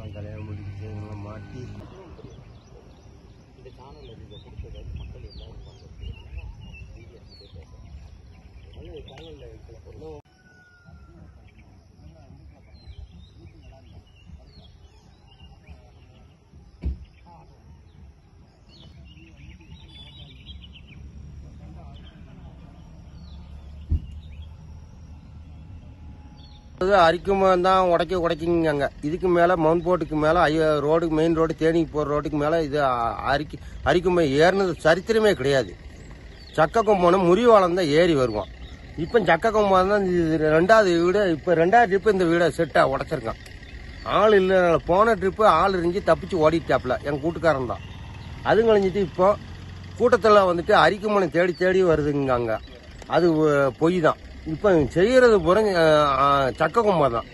எல்லாம் கல்யாணம் முடிச்சு எல்லாம் மாட்டி இந்த சேனலில் நீங்கள் கொடுத்ததை மக்கள் எல்லாரும் பார்த்துட்டு நல்ல சேனலில் சில பொருளும் அது அரிக்குமா தான் உடைக்க உடைக்குங்க இதுக்கு மேலே மவுண்ட் போட்டுக்கு மேலே ஐயோ ரோடுக்கு மெயின் ரோடு தேனிக்கு போகிற ரோட்டுக்கு மேலே இது அ- அரிக்கு அரிக்குமா ஏறினது சரித்திரமே கிடையாது சக்க கொம்பனை முறிவாளம் தான் ஏறி வருவான் இப்போ சக்க கொம்பன் தான் இது ரெண்டாவது வீடு இப்போ ரெண்டாவது ட்ரிப்பு இந்த வீடை செட்டாக உடச்சிருக்கான் ஆள் இல்லைனால போன ட்ரிப்பு ஆள் இருந்துச்சு தப்பிச்சு ஓடிட்டாப்புல என் கூட்டுக்காரன் தான் அது கழிஞ்சிட்டு இப்போ கூட்டத்தில் வந்துட்டு அரிக்குமனை தேடி தேடி வருதுங்க அங்க அது அஹ், பொய் தான் இப்போ செய்யறது பூரா அஹ், அஹ், சக்க கொம்பை தான்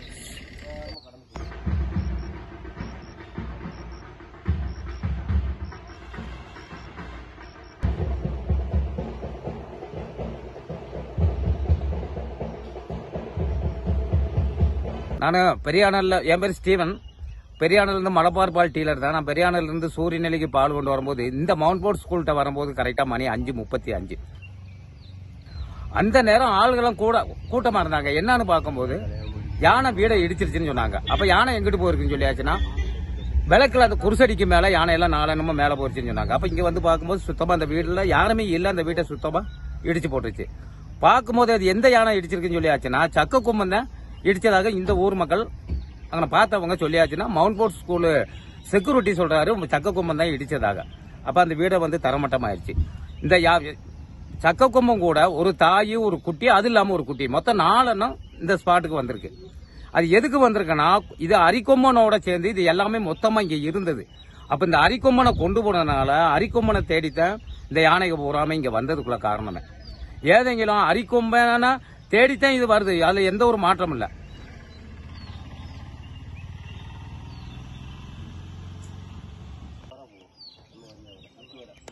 நான் பெரியானல்ல என் பேர் ஸ்டீவன் பெரியானல்ல இருந்து மலபார் பால் டீலர் தான் நான் பெரியானல்ல இருந்து சூரியநிலைக்கு பால் கொண்டு வரும்போது இந்த மவுண்ட் போர்ட் ஸ்கூல்கிட்ட வரும்போது கரெக்டா மணி அஞ்சு முப்பத்தி அஞ்சு அந்த நேரம் ஆளுகளும் கூட கூட்டமா இருந்தாங்க என்னன்னு பார்க்கும்போது யானை வீடை இடிச்சிருச்சுன்னு சொன்னாங்க அப்ப யானை எங்கிட்டு போயிருக்குன்னு சொல்லியாச்சுன்னா விளக்குல அந்த குருசடிக்கு மேல யானை எல்லாம் நாலனமா மேல போயிருச்சுன்னு சொன்னாங்க அப்ப இங்க வந்து பார்க்கும்போது சுத்தமா அந்த வீடுல யாருமே இல்ல அந்த வீட்டை சுத்தமா இடிச்சு போட்டுருச்சு பார்க்கும்போது அது எந்த யானை இடிச்சிருக்குன்னு சொல்லியாச்சுன்னா சக்க கும்பம் தான் இடிச்சதாக இந்த ஊர் மக்கள் அங்கே பார்த்தவங்க சொல்லியாச்சுன்னா மவுண்ட் போர்ட் ஸ்கூலு செக்யூரிட்டி சொல்றாரு சக்க கும்பம் தான் இடிச்சதாக அப்ப அந்த வீடை வந்து தரமட்டமாயிருச்சு இந்த யா சக்க கும்பம் கூட ஒரு தாய் ஒரு குட்டி அது இல்லாம ஒரு குட்டி மொத்தம் நாலெண்ணம் இந்த ஸ்பாட்டுக்கு வந்திருக்கு அது எதுக்கு வந்திருக்குன்னா இது அரிக்கொம்மனோட சேர்ந்து இது எல்லாமே மொத்தமா இங்க இருந்தது அப்ப இந்த அரிக்கொம்மனை கொண்டு போனதுனால அரிக்கொம்மனை தேடித்தான் இந்த யானைக்கு போறாம இங்க வந்ததுக்குள்ள காரணமே ஏதெങ്കിലും அரிக்கொம்பனா தேடித்தான் இது வருது அதுல எந்த ஒரு மாற்றம் இல்ல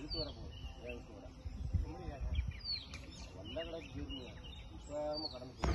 இப்போ கடந்து